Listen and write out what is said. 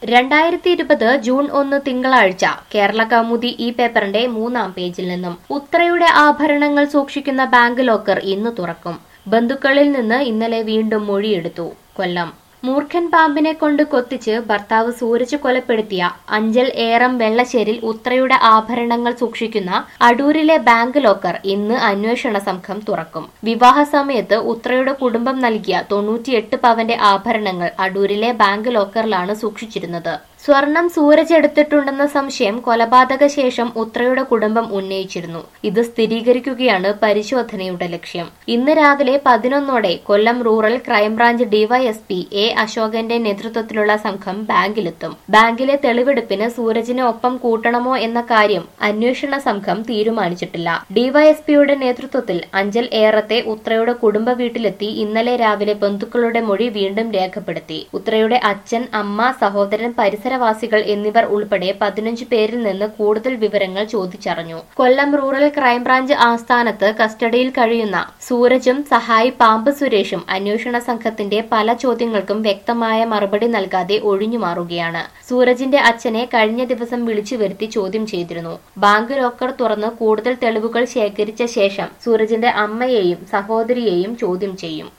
രണ്ടായിരത്തി ഇരുപത് ജൂൺ ഒന്ന് തിങ്കളാഴ്ച കേരള കൗമുദി ഈ പേപ്പറിന്റെ മൂന്നാം പേജിൽ നിന്നും ഉത്രയുടെ ആഭരണങ്ങൾ സൂക്ഷിക്കുന്ന ബാങ്ക് ലോക്കർ ഇന്ന് തുറക്കും ബന്ധുക്കളിൽ നിന്ന് ഇന്നലെ വീണ്ടും മൊഴിയെടുത്തു കൊല്ലം മൂർഖൻ പാമ്പിനെ കൊണ്ട് കൊത്തിച്ച് ഭർത്താവ് സൂരജ് കൊലപ്പെടുത്തിയ അഞ്ചൽ ഏറം വെള്ളശ്ശേരിൽ ഉത്രയുടെ ആഭരണങ്ങൾ സൂക്ഷിക്കുന്ന അടൂരിലെ ബാങ്ക് ലോക്കർ ഇന്ന് അന്വേഷണ സംഘം തുറക്കും വിവാഹ സമയത്ത് ഉത്രയുടെ കുടുംബം നൽകിയ തൊണ്ണൂറ്റിയെട്ട് പവന്റെ ആഭരണങ്ങൾ അടൂരിലെ ബാങ്ക് ലോക്കറിലാണ് സൂക്ഷിച്ചിരുന്നത് സ്വർണം സൂരജ് എടുത്തിട്ടുണ്ടെന്ന സംശയം കൊലപാതക ശേഷം ഉത്രയുടെ കുടുംബം ഉന്നയിച്ചിരുന്നു ഇത് സ്ഥിരീകരിക്കുകയാണ് പരിശോധനയുടെ ലക്ഷ്യം ഇന്ന് രാവിലെ പതിനൊന്നോടെ Kollam rural crime branch DYSP A അശോകന്റെ നേതൃത്വത്തിലുള്ള സംഘം ബാങ്കിലെത്തും ബാങ്കിലെ തെളിവെടുപ്പിന് സൂരജിനെ ഒപ്പം കൂട്ടണമോ എന്ന കാര്യം അന്വേഷണ സംഘം തീരുമാനിച്ചിട്ടില്ല ഡിവൈഎസ്പിയുടെ നേതൃത്വത്തിൽ അഞ്ചൽ ഏറത്തെ ഉത്രയുടെ കുടുംബ വീട്ടിലെത്തി ഇന്നലെ രാവിലെ ബന്ധുക്കളുടെ മൊഴി വീണ്ടും രേഖപ്പെടുത്തി ഉത്രയുടെ അച്ഛൻ അമ്മ സഹോദരൻ പരിസരവാസികൾ എന്നിവർ ഉൾപ്പെടെ പതിനഞ്ച് പേരിൽ നിന്ന് കൂടുതൽ വിവരങ്ങൾ ചോദിച്ചറിഞ്ഞു കൊല്ലം റൂറൽ ക്രൈംബ്രാഞ്ച് ആസ്ഥാനത്ത് കസ്റ്റഡിയിൽ കഴിയുന്ന സൂരജും സഹായി പാമ്പ് സുരേഷും അന്വേഷണ സംഘത്തിന്റെ പല ചോദ്യങ്ങൾക്കും വ്യക്തമായ മറുപടി നൽകാതെ ഒഴിഞ്ഞുമാറുകയാണ് സൂരജിന്റെ അച്ഛനെ കഴിഞ്ഞ ദിവസം വിളിച്ചു വരുത്തി ചോദ്യം ചെയ്തിരുന്നു ബാങ്ക് ലോക്കർ തുറന്ന് കൂടുതൽ തെളിവുകൾ ശേഖരിച്ച ശേഷം സൂരജിന്റെ അമ്മയെയും സഹോദരിയെയും ചോദ്യം ചെയ്യും